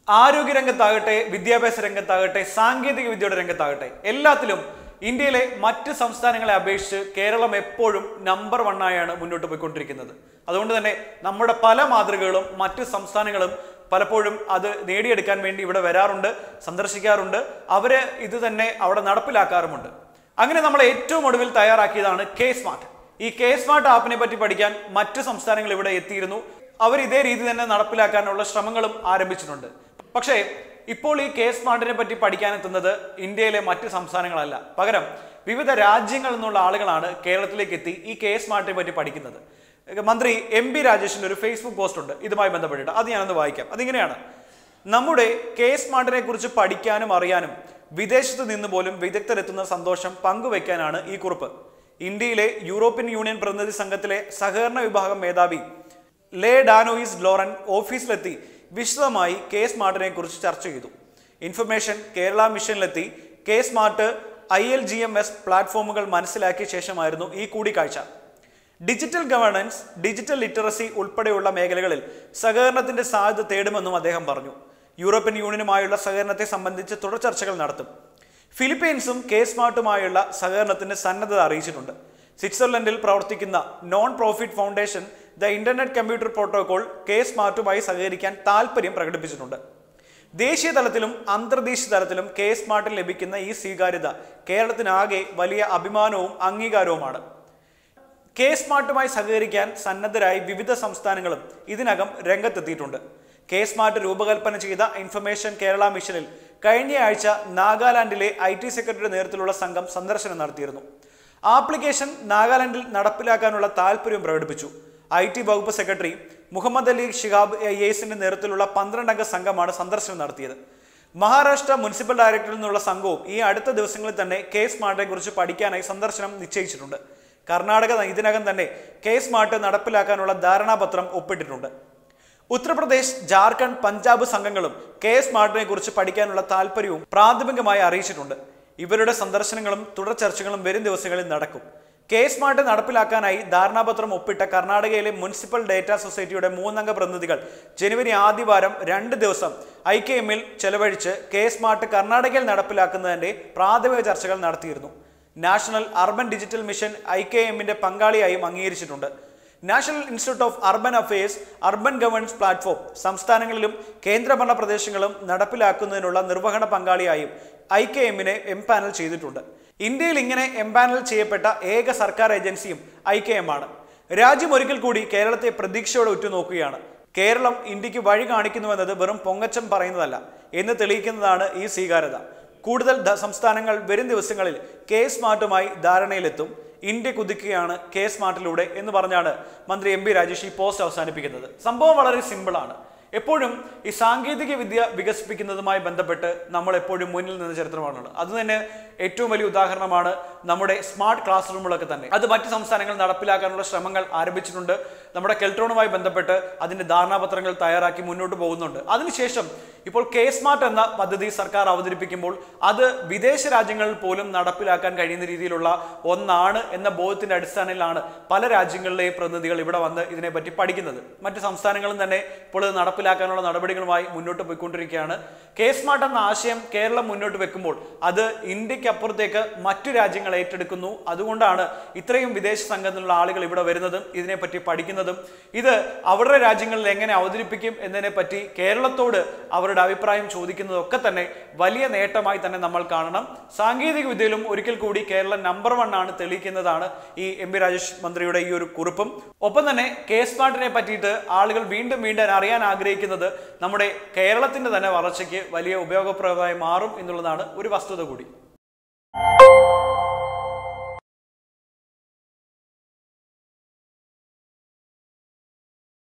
ആരോഗ്യരംഗത്താകട്ടെ വിദ്യാഭ്യാസ രംഗത്താകട്ടെ സാങ്കേതിക വിദ്യയുടെ രംഗത്താകട്ടെ എല്ലാത്തിലും ഇന്ത്യയിലെ മറ്റ് സംസ്ഥാനങ്ങളെ അപേക്ഷിച്ച് കേരളം എപ്പോഴും നമ്പർ വണ്ണായാണ് മുന്നോട്ട് പോയിക്കൊണ്ടിരിക്കുന്നത് അതുകൊണ്ട് തന്നെ നമ്മുടെ പല മാതൃകകളും മറ്റ് സംസ്ഥാനങ്ങളും പലപ്പോഴും അത് നേടിയെടുക്കാൻ വേണ്ടി ഇവിടെ വരാറുണ്ട് സന്ദർശിക്കാറുണ്ട് അവര് ഇത് തന്നെ അവിടെ നടപ്പിലാക്കാറുമുണ്ട് അങ്ങനെ നമ്മൾ ഏറ്റവും ഒടുവിൽ തയ്യാറാക്കിയതാണ് കെ സ്മാർട്ട് ഈ കെ സ്മാർട്ട് ആപ്പിനെ പറ്റി പഠിക്കാൻ മറ്റ് സംസ്ഥാനങ്ങൾ ഇവിടെ എത്തിയിരുന്നു അവർ ഇതേ രീതി തന്നെ നടപ്പിലാക്കാനുള്ള ശ്രമങ്ങളും ആരംഭിച്ചിട്ടുണ്ട് പക്ഷേ ഇപ്പോൾ ഈ കെ സ്മാർട്ടിനെ പറ്റി പഠിക്കാനെത്തുന്നത് ഇന്ത്യയിലെ മറ്റ് സംസ്ഥാനങ്ങളല്ല പകരം വിവിധ രാജ്യങ്ങളിൽ നിന്നുള്ള ആളുകളാണ് കേരളത്തിലേക്ക് എത്തി ഈ കെ സ്മാർട്ടിനെ പറ്റി പഠിക്കുന്നത് മന്ത്രി എം പി രാജേഷിന്റെ ഒരു ഫേസ്ബുക്ക് പോസ്റ്റ് ഉണ്ട് ഇതുമായി ബന്ധപ്പെട്ടിട്ട് അത് ഞാനൊന്ന് വായിക്കാം അതിങ്ങനെയാണ് നമ്മുടെ കെ സ്മാർട്ടിനെ കുറിച്ച് പഠിക്കാനും അറിയാനും വിദേശത്ത് നിന്ന് പോലും വിദഗ്ധരെത്തുന്ന സന്തോഷം പങ്കുവെക്കാനാണ് ഈ കുറിപ്പ് ഇന്ത്യയിലെ യൂറോപ്യൻ യൂണിയൻ പ്രതിനിധി സംഘത്തിലെ സഹകരണ വിഭാഗം മേധാവി ലേ ഡാനോയിസ് ലോറൻ ഓഫീസിലെത്തി വിശദമായി കെ സ്മാർട്ടിനെ കുറിച്ച് ചർച്ച ചെയ്തു ഇൻഫർമേഷൻ കേരള മിഷനിലെത്തി K smart I L G M S പ്ലാറ്റ്ഫോമുകൾ മനസ്സിലാക്കിയ ശേഷമായിരുന്നു ഈ കൂടിക്കാഴ്ച ഡിജിറ്റൽ ഗവേണൻസ് ഡിജിറ്റൽ ലിറ്ററസി ഉൾപ്പെടെയുള്ള മേഖലകളിൽ സഹകരണത്തിന്റെ സാധ്യത തേടുമെന്നും അദ്ദേഹം പറഞ്ഞു യൂറോപ്യൻ യൂണിയനുമായുള്ള സഹകരണത്തെ സംബന്ധിച്ച് തുടർ ചർച്ചകൾ നടത്തും ഫിലിപ്പീൻസും കെ സ്മാർട്ടുമായുള്ള സഹകരണത്തിന് സന്നദ്ധത അറിയിച്ചിട്ടുണ്ട് സ്വിറ്റ്സർലൻഡിൽ പ്രവർത്തിക്കുന്ന non profit foundation the internet computer protocol K സ്മാർട്ടുമായി സഹകരിക്കാൻ താൽപ്പര്യം പ്രകടിപ്പിച്ചിട്ടുണ്ട് ദേശീയ തലത്തിലും അന്തർദേശീയ തലത്തിലും കെ സ്മാർട്ടിൽ ലഭിക്കുന്ന ഈ സ്വീകാര്യത കേരളത്തിനാകെ വലിയ അഭിമാനവും അംഗീകാരവുമാണ് കെ സ്മാർട്ടുമായി സഹകരിക്കാൻ സന്നദ്ധരായി വിവിധ സംസ്ഥാനങ്ങളും ഇതിനകം രംഗത്തെത്തിയിട്ടുണ്ട് കെ സ്മാർട്ട് രൂപകൽപ്പന ചെയ്ത ഇൻഫർമേഷൻ കേരള മിഷനിൽ കഴിഞ്ഞയാഴ്ച നാഗാലാൻഡിലെ ഐ ടി സെക്രട്ടറിയുടെ നേതൃത്വത്തിലുള്ള സംഘം സന്ദർശനം നടത്തിയിരുന്നു ആപ്ലിക്കേഷൻ നാഗാലാൻഡിൽ നടപ്പിലാക്കാനുള്ള താല്പര്യം പ്രകടിപ്പിച്ചു ഐ ടി വകുപ്പ് സെക്രട്ടറി മുഹമ്മദ് അലി ഷിഹാബ് ഐ എസിന്റെ നേതൃത്വത്തിലുള്ള പന്ത്രണ്ടംഗ സംഘമാണ് സന്ദർശനം നടത്തിയത് മഹാരാഷ്ട്ര മുനിസിപ്പൽ ഡയറക്ടറിൽ നിന്നുള്ള സംഘവും ഈ അടുത്ത ദിവസങ്ങളിൽ തന്നെ കെ സ്മാർട്ടിനെ കുറിച്ച് പഠിക്കാനായി സന്ദർശനം നിശ്ചയിച്ചിട്ടുണ്ട് കർണാടക ഇതിനകം തന്നെ കെ സ്മാർട്ട് നടപ്പിലാക്കാനുള്ള ധാരണാപത്രം ഒപ്പിട്ടിട്ടുണ്ട് ഉത്തർപ്രദേശ് ജാർഖണ്ഡ് പഞ്ചാബ് സംഘങ്ങളും കെ സ്മാർട്ടിനെ കുറിച്ച് പഠിക്കാനുള്ള താല്പര്യവും പ്രാഥമികമായി അറിയിച്ചിട്ടുണ്ട് ഇവരുടെ സന്ദർശനങ്ങളും തുടർ ചർച്ചകളും വരും ദിവസങ്ങളിൽ നടക്കും കെ സ്മാർട്ട് നടപ്പിലാക്കാനായി ധാരണാപത്രം ഒപ്പിട്ട കർണാടകയിലെ മുനിസിപ്പൽ ഡേറ്റ സൊസൈറ്റിയുടെ മൂന്നംഗ പ്രതിനിധികൾ ജനുവരി ആദ്യവാരം രണ്ട് ദിവസം ഐ കെ എമ്മിൽ ചെലവഴിച്ച് കെ സ്മാർട്ട് കർണാടകയിൽ നടപ്പിലാക്കുന്നതിന്റെ പ്രാഥമിക ചർച്ചകൾ നടത്തിയിരുന്നു national urban digital mission I K എമ്മിന്റെ പങ്കാളിയായും അംഗീകരിച്ചിട്ടുണ്ട് national institute of urban affairs urban governance platform സംസ്ഥാനങ്ങളിലും കേന്ദ്രഭരണ പ്രദേശങ്ങളും നടപ്പിലാക്കുന്നതിനുള്ള നിർവഹണ പങ്കാളിയായും ഐ കെ എമ്മിനെ എംപാനൽ ചെയ്തിട്ടുണ്ട് ഇന്ത്യയിൽ ഇങ്ങനെ എംപാനൽ ചെയ്യപ്പെട്ട ഏക സർക്കാർ ഏജൻസിയും ഐ കെ എം ആണ് രാജ്യം ഒരിക്കൽ കൂടി കേരളത്തെ പ്രതീക്ഷയോടെ ഉറ്റുനോക്കുകയാണ് കേരളം ഇന്ത്യക്ക് വഴി കാണിക്കുന്നുവെന്നത് വെറും പൊങ്ങച്ചം പറയുന്നതല്ല എന്ന് തെളിയിക്കുന്നതാണ് ഈ സ്വീകാര്യത കൂടുതൽ ദ- സംസ്ഥാനങ്ങൾ വരും ദിവസങ്ങളിൽ കെ സ്മാർട്ടുമായി ധാരണയിലെത്തും ഇന്ത്യ കുതിക്കുകയാണ് കെ സ്മാർട്ടിലൂടെ എന്ന് പറഞ്ഞാണ് മന്ത്രി എം പി രാജേഷ് ഈ പോസ്റ്റ് അവസാനിപ്പിക്കുന്നത് സംഭവം വളരെ സിമ്പിളാണ് എപ്പോഴും ഈ സാങ്കേതിക വിദ്യ വികസിപ്പിക്കുന്നതുമായി ബന്ധപ്പെട്ട് നമ്മൾ എപ്പോഴും മുന്നിൽ നിന്ന ചരിത്രമാണുള്ളത് അത് തന്നെ ഏറ്റവും വലിയ ഉദാഹരണമാണ് നമ്മുടെ സ്മാർട്ട് ക്ലാസ് റൂമുകളൊക്കെ തന്നെ അത് മറ്റ് സംസ്ഥാനങ്ങൾ നടപ്പിലാക്കാനുള്ള ശ്രമങ്ങൾ ആരംഭിച്ചിട്ടുണ്ട് നമ്മുടെ കെൽട്രോണുമായി ബന്ധപ്പെട്ട് അതിന്റെ ധാരണാപത്രങ്ങൾ തയ്യാറാക്കി മുന്നോട്ട് പോകുന്നുണ്ട് അതിനുശേഷം ഇപ്പോൾ കെ സ്മാർട്ട് എന്ന പദ്ധതി സർക്കാർ അവതരിപ്പിക്കുമ്പോൾ അത് വിദേശ രാജ്യങ്ങളിൽ പോലും നടപ്പിലാക്കാൻ കഴിയുന്ന രീതിയിലുള്ള ഒന്നാണ് എന്ന ബോധത്തിന്റെ അടിസ്ഥാനത്തിലാണ് പല രാജ്യങ്ങളിലെയും പ്രതിനിധികൾ ഇവിടെ വന്ന് ഇതിനെപ്പറ്റി പഠിക്കുന്നത് മറ്റ് സംസ്ഥാനങ്ങളും തന്നെ ഇപ്പോൾ ഇത് നടപ്പിലാക്കാനുള്ള നടപടികളുമായി മുന്നോട്ട് പോയിക്കൊണ്ടിരിക്കുകയാണ് കെ സ്മാർട്ട് എന്ന ആശയം കേരളം മുന്നോട്ട് വെക്കുമ്പോൾ അത് ഇന്ത്യക്ക് അപ്പുറത്തേക്ക് മറ്റു രാജ്യങ്ങൾ ഏറ്റെടുക്കുന്നു അതുകൊണ്ടാണ് ഇത്രയും വിദേശ സംഘത്തിലുള്ള ആളുകൾ ഇവിടെ വരുന്നതും ഇതിനെപ്പറ്റി പഠിക്കുന്നതും ഇത് അവരുടെ രാജ്യങ്ങളിൽ എങ്ങനെ അവതരിപ്പിക്കും എന്നതിനെ പറ്റി കേരളത്തോട് അവരുടെ അഭിപ്രായം ചോദിക്കുന്നതും ഒക്കെ തന്നെ വലിയ നേട്ടമായി തന്നെ നമ്മൾ കാണണം സാങ്കേതിക വിദ്യയിലും ഒരിക്കൽ കൂടി കേരളം നമ്പർ വൺ ആണ് തെളിയിക്കുന്നതാണ് ഈ എം പി രാജേഷ് മന്ത്രിയുടെ ഈ ഒരു കുറിപ്പും ഒപ്പം തന്നെ കെ സ്മാർട്ടിനെ പറ്റിയിട്ട് ആളുകൾ വീണ്ടും വീണ്ടും അറിയാൻ ആഗ്രഹിക്കുന്നത് നമ്മുടെ കേരളത്തിന്റെ തന്നെ വളർച്ചയ്ക്ക് വലിയ ഉപയോഗപ്രദമായി മാറും എന്നുള്ളതാണ് ഒരു വസ്തുത കൂടി